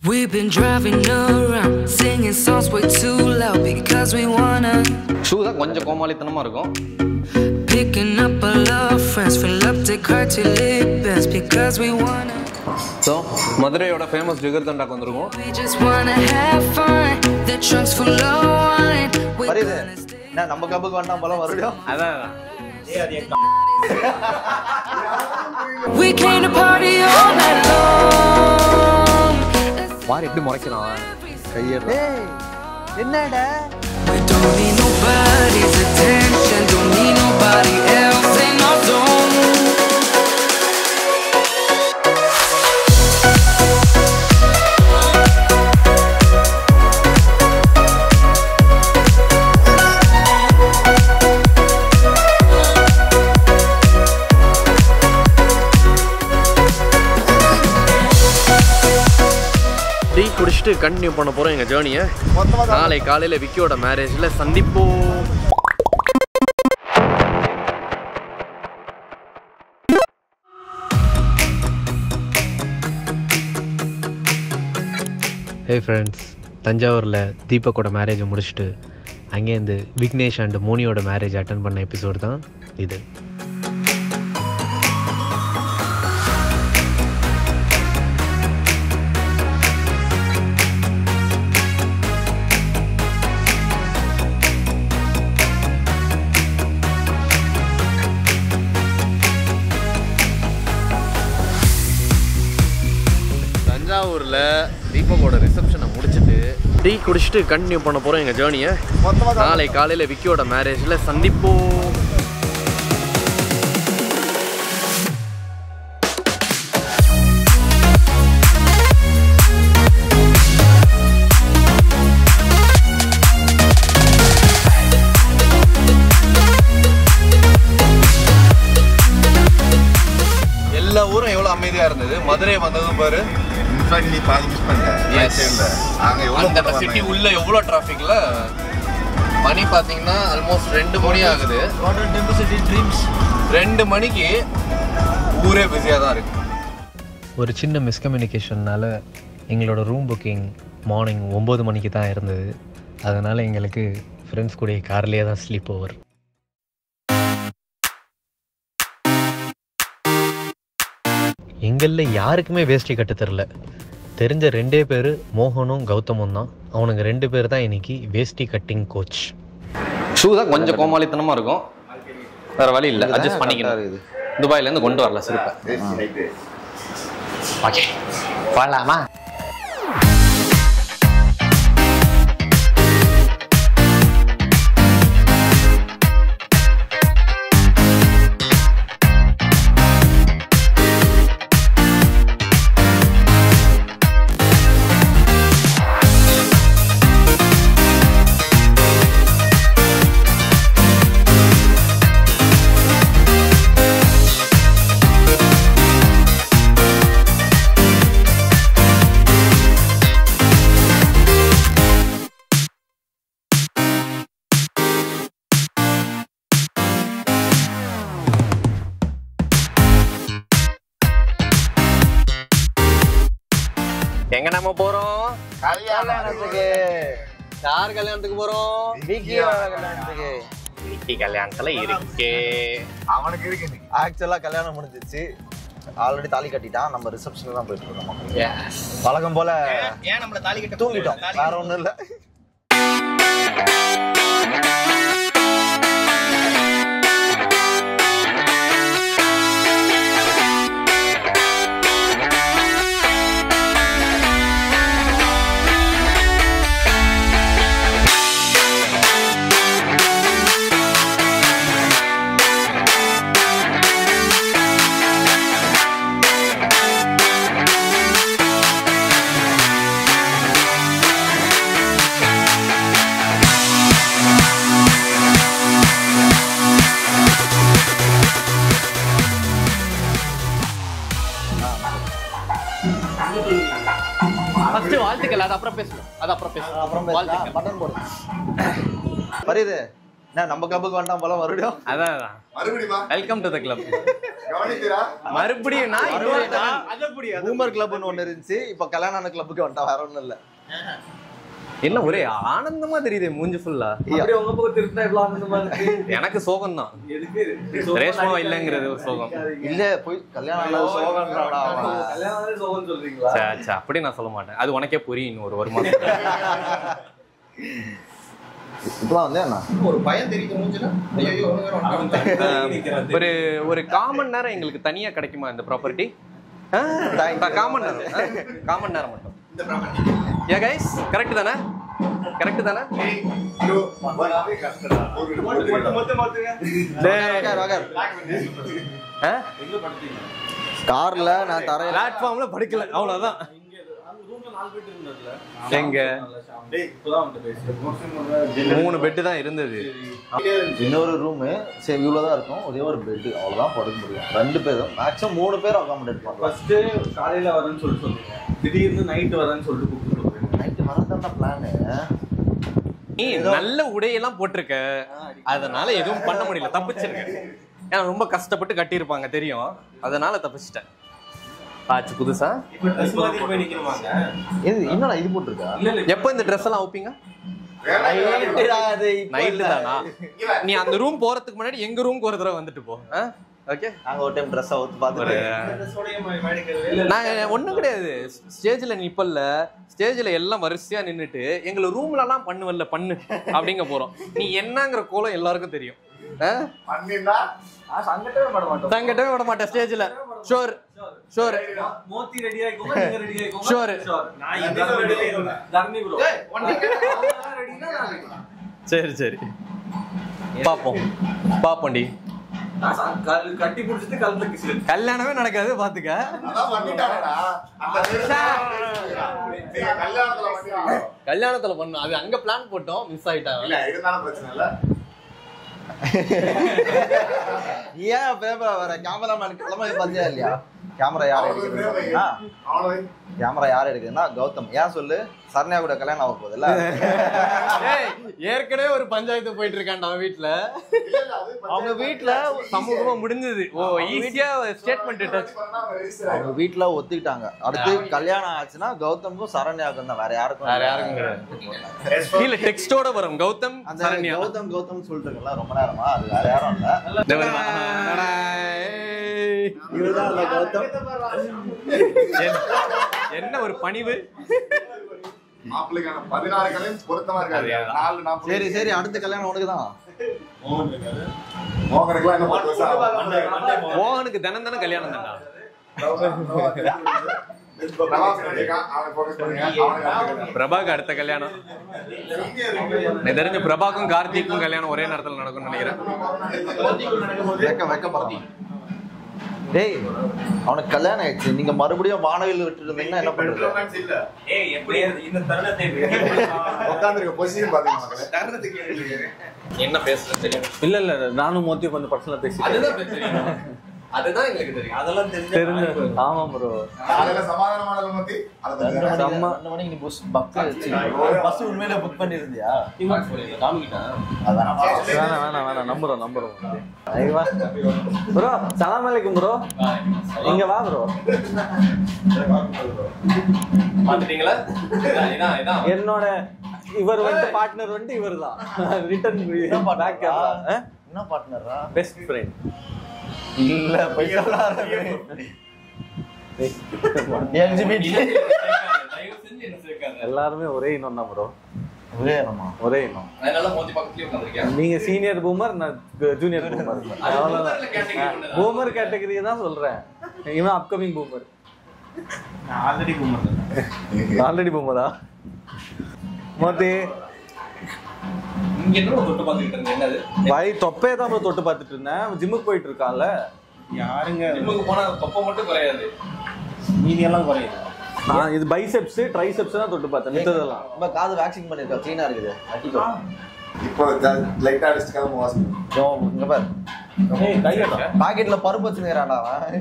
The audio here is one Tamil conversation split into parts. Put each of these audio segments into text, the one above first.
We've been driving around, singing songs way too loud because we wanna. ஷூ தான் கொஞ்சம் கோமாளித்தனமாக இருக்கும் Picking up all our friends, fill up the car till it bends because we wanna. So மதுரையோட ஃபேமஸ் ஜிகர் தண்டாக்கு வந்திருக்கோம் We just wanna have fun. The trunk's full of wine. We're வருது gonna stay. என்ன நம்ம கப்புக்கு வேண்டாம் போல மறுபடியும் அதான் We came to party all night long. வார் எப்படி முறைக்கிறான் கையேறா என்னடா We don't need nobody's attention, don't need nobody else in our zone. Tea குடிச்சிட்டு கண்டினியூ பண்ண போகிறோம் எங்கள் ஜேர்னியை நாளை காலையில் விக்கியோட மேரேஜில் சந்திப்போம் ஹே ஃப்ரெண்ட்ஸ் தஞ்சாவூரில் தீபக்கோட மேரேஜை முடிச்சுட்டு அங்கேருந்து விக்னேஷ் அண்ட் மோனியோட மேரேஜ் அட்டன் பண்ண எபிசோடு தான் இது தஞ்சாவூரில் தீபக்கோட ரிசப்ஷனை முடிச்சுட்டு டீ குடிச்சிட்டு கண்டினியூ பண்ண போகிறோம் எங்கள் ஜேர்னியை நாளை காலையில் விக்கியோட மேரேஜில் சந்திப்போம் எல்லா ஊரும் எவ்வளவு அமைதியா இருந்தது மதுரை வந்ததும் பாரு இன்ஃபேக்ட் நீ பாதி மிஸ் பண்ணிட்ட Yes. இல்ல அங்க எவ்வளவு அந்த படம் சிட்டி வந்தாங்க. உள்ள எவ்வளோ டிராஃபிக்ல மணி பார்த்தீங்கன்னா ஆல்மோஸ்ட் ரெண்டு மணி ஆகுது ரெண்டு மணிக்கு ஊரே பிஸியாக தான் இருக்கு ஒரு சின்ன மிஸ்கம்யூனிகேஷன்னால எங்களோட ரூம் புக்கிங் மார்னிங் ஒம்பது மணிக்கு தான் இருந்தது அதனால் எங்களுக்கு ஃப்ரெண்ட்ஸ் கூட கார்லேயே தான் ஸ்லீப் ஓவர் எங்களில் யாருக்குமே வேஷ்டி கட்ட தெரில தெரிஞ்ச ரெண்டே பேர் மோகனும் கௌதமும் தான் அவனுங்க ரெண்டு பேர் தான் இன்னைக்கு வேஷ்டி கட்டிங் கோச் ஷூ தான் கொஞ்சம் கோமாளித்தனமாக இருக்கும் வேற வழி இல்லை அட்ஜஸ்ட் correct ஆ பண்ணிக்கணும் இருக்குது. துபாயிலேருந்து கொண்டு வரல சிறப்பை ஓகே போகலாமா எங்க நம்ம போறோம் கல்யாணத்துக்கு யார் கல்யாணத்துக்கு போறோம் விக்கியோட கல்யாணத்துக்கு விக்கி கல்யாணத்துல இருக்கே அவனுக்கு இருக்கு நீ ஆக்சுவலா கல்யாணம் முடிஞ்சிச்சு ஆல்ரெடி தாலி கட்டிட்டான் நம்ம ரிசப்ஷன் தான் போயிட்டு இருக்கோம் எஸ் வழக்கம் போல ஏன் நம்மள தாலி கட்ட தூங்கிட்டோம் வேற ஒண்ணும் இல்ல ஃபர்ஸ்ட் வாழ்த்துக்கள் அது அப்புறம் பேசணும் அது அப்புறம் பேசணும் அப்புறம் வாழ்த்துக்கள் பட்டன் போடு வருது என்ன நம்ம கப்புக்கு வேண்டாம் போல மறுபடியும் அதான் அதான் மறுபடியும் வா. வெல்கம் டு த கிளப் கவனிக்கிறா மறுபடியும் நான் இன்னொரு time- பூமர் கிளப்னு ஒன்று இருந்துச்சு இப்போ கல்யாண கிளப்புக்கு வந்துட்டா வேற ஒன்றும் இல்லை என்ன ஒரே ஆனந்தமா தெரியுது மூஞ்சி ஃபுல்லா அப்படியே உங்க பக்கம் திருப்பினா இவ்வளவு ஆனந்தமா இருக்கு எனக்கு சோகம் தான் எதுக்கு ரேஷ்மா இல்லைங்கிறது ஒரு சோகம் இல்ல போய் கல்யாணம் ஆனது சோகன்றாடா அவன். கல்யாணம் ஆனது சோகம்னு சொல்றீங்களா சே, சே, அப்படி நான் சொல்ல மாட்டேன் அது உனக்கே புரியும் இன்னும் ஒரு ஒரு மாசம் இப்பெல்லாம் வந்து என்ன ஒரு பயம் தெரியுது மூஞ்சில ஐயோ ஒரு ஒரு காமன் நேரம் எங்களுக்கு தனியா கிடைக்குமா இந்த ப்ராப்பர்ட்டி காமன் நேரம் காமன் நேரம் மட்டும் ஏ கைஸ் கரெக்ட் தானே கரெக்ட் தானே வகர், வகர். கார்ல நான் தரையில பிளாட்ஃபார்ம்ல படுக்கல அவ்வளவுதான் எங்க மூணு பெட்டு தான் இருந்தது இன்னொரு ரூமு சரி இவ்வளவுதான் இருக்கும் ஒரே ஒரு பெட் அவ்வளவுதான் படுக்க முடியும் ரெண்டு பேரும் மேக்ஸிமம் மூணு பேர் அகாமடேட் பண்ணலாம் ஃபர்ஸ்ட் காலையில வரேன்னு சொல்லிட்டு சொன்னீங்க திடீர்னு நைட் வரேன்னு சொல்லிட்டு கூப்பிட்டு சொல்றீங்க நைட்டு வரதான்டா பிளானு நீ நல்ல உடையெல்லாம் போட்டிருக்க அதனால எதுவும் பண்ண முடியல தப்பிச்சிருக்க ஏன்னா ரொம்ப கஷ்டப்பட்டு கட்டியிருப்பாங்க தெரியும் அதனால தப்பிச்சிட்டேன் ஆச்சு புதுசா இப்போ ட்ரெஸ் மாதிரி போய் நிக்கணுமாங்க இது என்னடா இது போட்டிருக்கா இல்ல இல்ல எப்போ இந்த ட்ரெஸ் எல்லாம் வைப்பீங்க நைட்டுடா அது, இப்ப நைட்டு இல்ல. தானா நீ அந்த ரூம் போறதுக்கு முன்னாடி எங்க ரூம்க்கு ஒரு தடவை வந்துட்டு போ ஓகே நாங்க ஒரு டைம் ட்ரெஸ் அவுத்து ஒரு பார்த்துட்டு ட்ரெஸ்ஸோடய மேடிக்கவே இல்ல நான் ஒண்ணும் கிடையாது ஸ்டேஜ்ல நிப்பல்ல ஸ்டேஜ்ல எல்லாம் வரிசையா நின்னுட்டு எங்களை ரூம்ல எல்லாம் பண்ணுவல்ல பண்ணு அப்படிங்க போறோம் நீ என்னங்கிற கோலம் எல்லாருக்கும் தெரியும் ஆ? பண்ணினா சங்கட்டவே பட மாட்டோம் தங்கட்டவே விட மாட்டேன் ஸ்டேஜ்ல ஷோர் ஷோர் மோத்தி ரெடி ஆயிக்கோங்க நீங்க ரெடி ஆயிக்கோங்க Sure. நான் இந்த ரெடி ஆயிக்கோங்க தர்மி ப்ரோ ரெடினா நான் ready. சரி சரி பாப்போம் பாப்போம்டி நான் ச- கல் கட்டி பிடிச்சிட்டு கழுத்து கிசு கல்யாணமே நடக்காது பாத்துக்க அதான் பண்ணிட்டாங்கடா அந்த நீங்க கல்யாணத்துல பண்ணிருக்கீங்க கல்யாணத்துல பண்ணோம் அது அங்க பிளான் போட்டோம் மிஸ் ஆயிட்டாங்க இல்ல இருந்தாலும் பிரச்சனை இல்ல ஏன் பேப்பர் வர கேமராமேன் கிளம்ப பார்த்தியா இல்லையா கேமரா யார் எடுக்குதுன்னா அவ்வளவு கேமரா யார் எடுக்குதுன்னா கௌதம் ஏன் சொல்லு சரண்யா கூட கல்யாணம் ஆக போகுதுல்ல ஏய், ஏற்கனவே ஒரு பஞ்சாயத்து போயிட்டு இருக்கான்டா அவன் வீட்ல இல்ல இல்ல அது அவங்க வீட்ல சமூகமா முடிஞ்சது ஓ ஈஸியா ஸ்டேட்மெண்ட் டச் அவங்க வீட்ல ஒத்துக்கிட்டாங்க அடுத்து கல்யாணம் ஆச்சுன்னா கௌதம்க்கும் சரண்யாவுக்கும் தான் வேற யாருக்கும் வேற யாருக்கும் கிடையாது கீழே டெக்ஸ்டோட வரும் கௌதம் அந்த சரண்யா கௌதம் கௌதம் சொல்லிட்டு இருக்கல ரொம்ப நேரமா அது வேற யாரும் இல்ல இந்த வருமா? அடா, ஏய். இவர்தான் அந்த கௌதம் என்ன- என்ன ஒரு பணிவு மாப்பிள்ளைக்கான பதினாறு கல்யாணம் பொருத்தமா இருக்காது அதேதான். நாலு நாற்பது சரி சரி அடுத்த கல்யாணம் உனக்கு தான் மோகனுக்குலாம் என்ன பத்து வருஷம் ஆகும்? மோகனுக்கு தினம் தினம் கல்யாணம் தான்டா நவாஸ் பண்ணிருக்கான், அவனை focus பண்ணுங்க. அவனுக்கு அடுத்த கல்யாணம். பிரபாக்கு அடுத்த கல்யாணம் எனக்கு தெரிஞ்ச பிரபாக்கும் கார்த்திக்கும் கல்யாணம் ஒரே நேரத்துல நடக்கும்னு நினைக்கிறேன் வெக்க வெக்கப்படுறான் டேய் அவனுக்கு கல்யாணம் ஆயிடுச்சு நீங்க மறுபடியும் வானவில் விட்டு இருந்தீங்கன்னா என்ன பண்றது Romance இல்ல. ஏய் எப்படி இந்த தருணத்தை உட்கார்ந்திருக்க position பாத்தீங்களா மக்களே? என்ன பேசுறது தெரியும் இல்ல இல்ல நானும் மோத்தி கொஞ்சம் பர்சனலா பேசி அதுதான் தெரியும் அதுதான் எங்களுக்கு தெரியும் அதெல்லாம் தெரிஞ்சு ஆமா ப்ரோ காலையில சமாதானமானதை பத்தி அதை பத்தி ரெண்டு தான். மணிக்கு ரெண்டு மணிக்கு நீ பஸ் பக்கு பஸ் உண்மையில புக் பண்ணிருந்தியா அதான் வேணாம் வேணாம் வேணாம் நம்புறோம் நம்புறோம் ஐவா ப்ரோ சலாம் அலைக்கும் ப்ரோ இங்க வா ப்ரோ பாத்துட்டீங்களா இதான், இதான் இதான் என்னோட இவர் வந்து பார்ட்னர் வந்து இவர் தான் ரிட்டர்ன் பேக் என்ன பார்ட்னரா பெஸ்ட் ஃப்ரெண்ட் இல்ல போய் எல்ஜிபிடி தயவு செஞ்சு என்ன சேர்க்காத எல்லாருமே ஒரே இனம் தான் ப்ரோ ஒரே இடமா ஒரே இனம் அதனால மோதி பக்கத்துலயே உட்காந்துருக்கேன் நீங்க சீனியர் பூமர் நான் ஜூனியர் பூமர் boomer category ஒண்ணுதான். பூமர் கேட்டகரி தான் சொல்றேன் இவன் அப்கமிங் பூமர் ஆல்ரெடி கும்பிட்டு ஆல்ரெடி பூமரா மோத்தி இங்க என்ன தொட்டு பாத்துக்கிட்டு இருந்தேன் என்னது வை தொப்பையை தான் bro தொட்டு பார்த்துட்டு இருந்தேன் ஜிம்முக்கு போயிட்டு இருக்கான்ல யாருங்க ஜிம்முக்கு போனா தொப்பை மட்டும் குறையாது மீதி எல்லாம் குறையுது நான் இது பைசெப்ஸ் ட்ரைசெப்ஸ் தான் தொட்டு பார்த்தேன் மித்ததெல்லாம் ரொம்ப காது வேக்சின் பண்ணிருக்கா க்ளீனா இருக்குது அடிக்கோ இப்போ லைட்டா அடிச்சுட்டு கிளம்ப வாசம் இங்க பாரு ஏய் கையடா பாக்கெட்ல பருப்பு வச்சுக்கிறாடா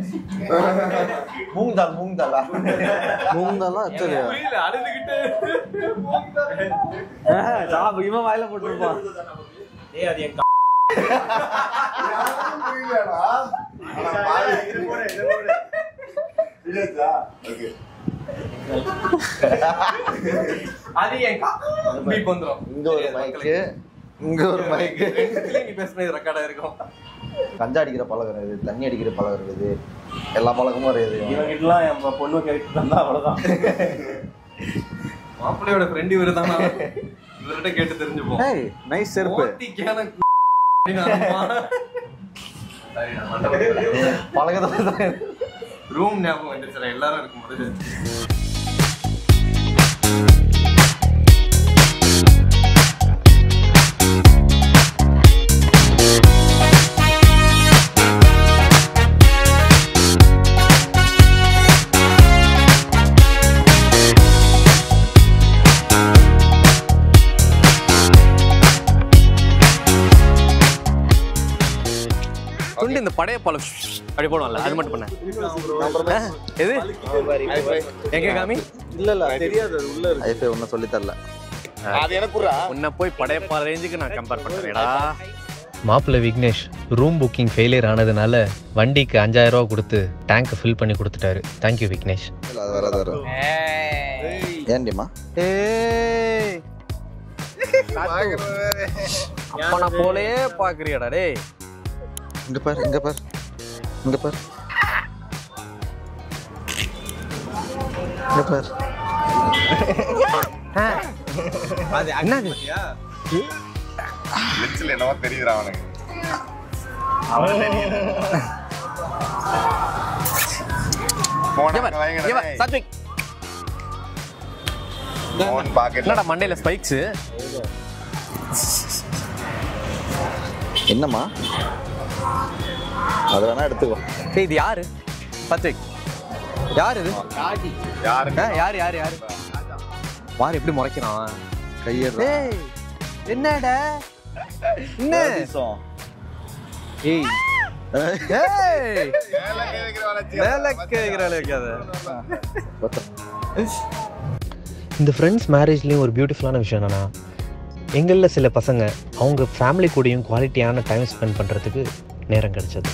மூங் தால் மூங் தாலா மூந்தாலாம் வச்சது புரியல அழுதுகிட்டு சாப் இவன் வாயில போட்டுருப்பான் புரியலடா ஓகே அது என் பீப் வந்துரும் இங்க ஒரு மைக்கு இங்க ஒரு மைக்கு ரெண்டுத்துலயும் நீ பேசுனது ரெக்கார்டா இருக்கும் கஞ்சா அடிக்கிற பழக்கம் இருக்குது தண்ணி அடிக்கிற பழக்கம் இருக்குது எல்லா பழக்கமும் இருக்குது இவங்கிட்டலாம் என் பொண்ணு கேட்டு தந்தா அவ்வளவுதான் மாப்பிள்ளையோட ஃப்ரெண்ட் இவரு தானா இவர்கிட்ட கேட்டு தெரிஞ்சுப்போம் ஏய் நைஸ் செருப்பு ஓட்டிக்கான அப்படின்னு அர்த்தமா? சரி, நான் மண்டபத்துல பழக்கத்துல தான் ரூம் ஞாபகம் வந்துருச்சு எல்லாரும் இருக்கும்போது துண்டு இந்த படைய பழம் அப்படி போடுவோம்ல அது மட்டும் பண்ண எது எங்க காமி இல்ல இல்ல தெரியாது அது உள்ள இருக்கு ஐஃபை ஒன்றும் சொல்லி தரல அது எனக்குறா உன்னை போய் படையப்பா ரேஞ்சுக்கு நான் கம்பேர் பண்றேன்டா மாப்பிள்ளை விக்னேஷ் ரூம் புக்கிங் ஃபெயிலியர் ஆனதுனால வண்டிக்கு அஞ்சாயிரம் ரூபா கொடுத்து டேங்கை ஃபில் பண்ணி கொடுத்துட்டாரு தேங்க்யூ விக்னேஷ் இல்ல அது வராது வரும் ஏன்டிமா ஏய் அப்பனா போலயே பாக்குறியாடா டேய் இங்க பாரு இங்க பாரு இங்க பாரு இங்க பாரு அது என்னது லிப்ஸ்ல என்னவோ தெரியுதுடா அவனுக்கு போன சத்விக் போன் பாக்கெட்ல என்னடா மண்டையில ஸ்பைக்ஸ் என்னம்மா அது வேணா எடுத்துக்கோ டேய் இது யாரு சத்விக் யார் இது யாரு ஆ, யாரு யாரு யாரு வார் எப்படி முறைக்கிறான் கையேறா ஏய் என்னடா என்ன ஏய் ஏய் வேலை கேட்கிற வேலை வைக்காத இந்த ஃப்ரெண்ட்ஸ் மேரேஜ்லேயும் ஒரு பியூட்டிஃபுல்லான விஷயம் என்னன்னா எங்களில் சில பசங்க அவங்க ஃபேமிலி கூடயும் குவாலிட்டியான டைம் ஸ்பெண்ட் பண்ணுறதுக்கு நேரம் கிடைச்சது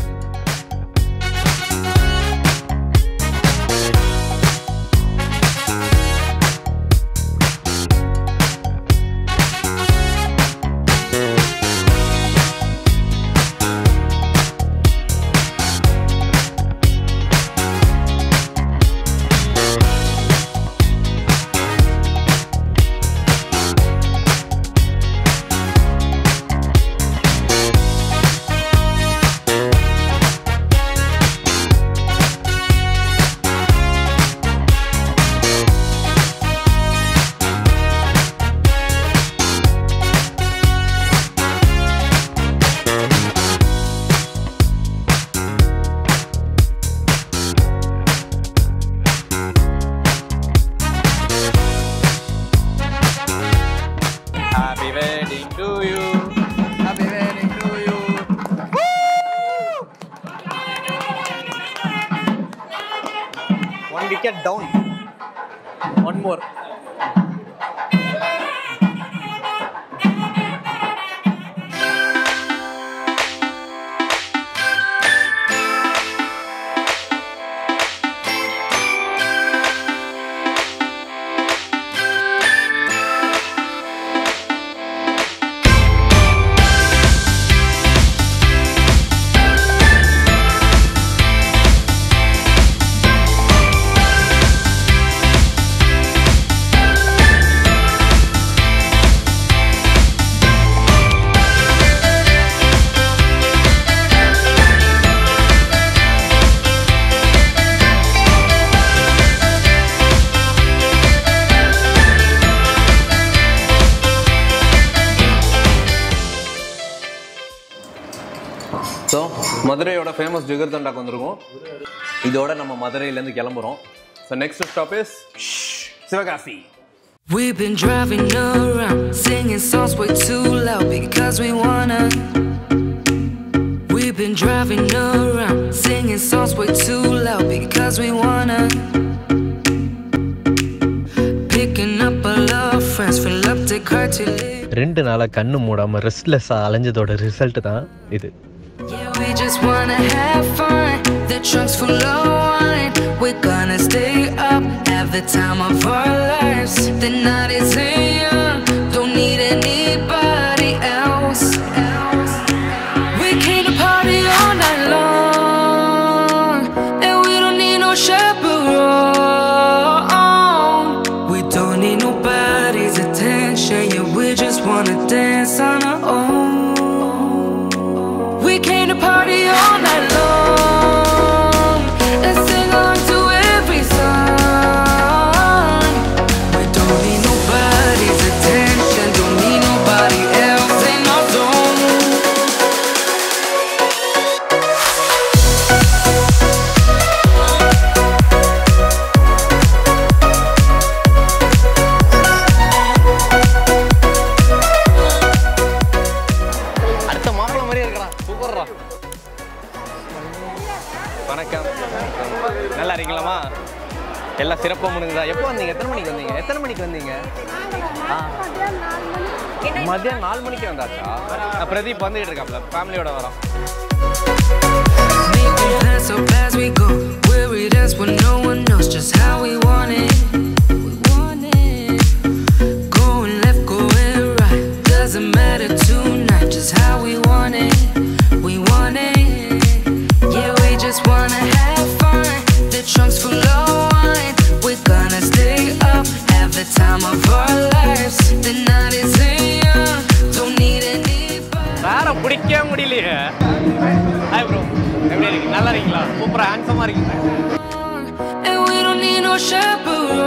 Happy wedding to you. Happy wedding to you. One wicket down. One more. So மதுரையோட ஃபேமஸ் ஜிகர் தண்டாக்கு வந்திருக்கோம் இதோட நம்ம மதுரையிலேருந்து கிளம்புறோம் so next stop is Sivakasi We've been driving around, singing songs way too loud because we wanna. We've been driving around, singing songs way too loud because we wanna. Picking up all our friends, fill up the car till it. ரெண்டு நாளாக கண்ணு மூடாமல் ரெஸ்ட்லெஸ்ஸாக அலைஞ்சதோட ரிசல்ட் தான் இது Yeah, we just wanna have fun. The trunk's full of wine. We're gonna stay up, have the time of our lives. The night is young, don't need anybody else. We came to party all night long, and we don't need no chaperone. We don't need nobody's attention, yeah, we just wanna dance on our own. We came to party all night long and sing along to every song. We don't need nobody's attention, don't need nobody else in our zone. அடுத்த மாப்பிள்ளை மாதிரியே இருக்கடா சூப்பர்ரா வணக்கம் நல்லா இருக்கீங்களாமா எல்லாம் சிறப்பாக முடிஞ்சதா எப்போ வந்தீங்க எத்தனை மணிக்கு வந்தீங்க எத்தனை மணிக்கு வந்தீங்க ஆ. மதியம் நாலு மணிக்கு வந்தாச்சா நான் பிரதீப் வந்துகிட்டு இருக்காப்ல ஃபேமிலியோட வரோம் Making plans so fast we go. Where we dance when no one knows just how we want it. We want it. Going left, going right. Doesn't matter tonight, just how we want it. We want it. Yeah, we just wanna have fun. The trunk's full of wine. We're gonna stay up, have the time of our lives. The night is young, don't need anybody. வேற பிடிக்கவே முடியலையே ஹாய் ப்ரோ எப்படி இருக்கீங்க நல்லா இருக்கீங்களா சூப்பராக ஹேண்ட்ஸமாக இருக்கீங்க And we don't need no chaperone.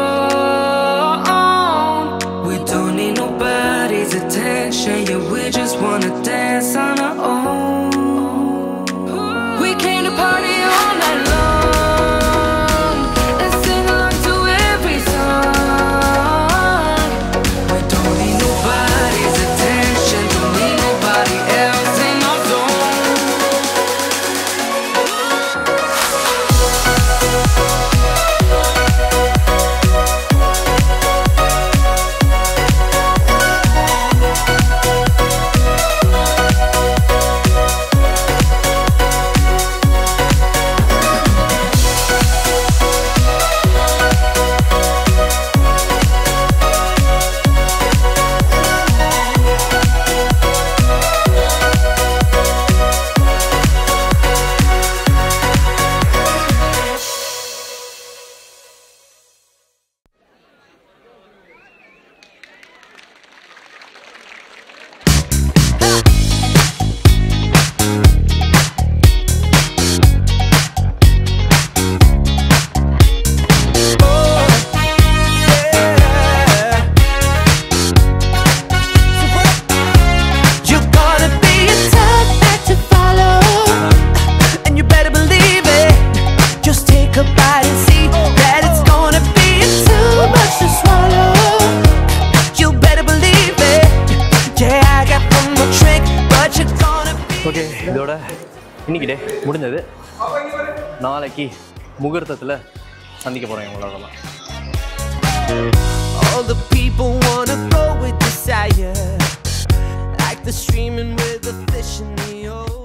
We don't need nobody's attention. Yeah, we just wanna dance on our own. We came to party all night long and sing along to every song. We don't need nobody's attention. Don't need nobody else in our zone. You're gonna be a tough act to follow, and you better believe it. Just take a bite and see that it's gonna be too much to swallow. You better believe it. Yeah, I got one more trick, but you're gonna be. Okay இதோட இன்னைக்கு டே முடிஞ்சது நாளைக்கு முகூர்த்தத்தில் சந்திக்க போகிறோம் இவங்களோடலாம் All the people wanna go with desire, like the streaming with the fish in the ocean.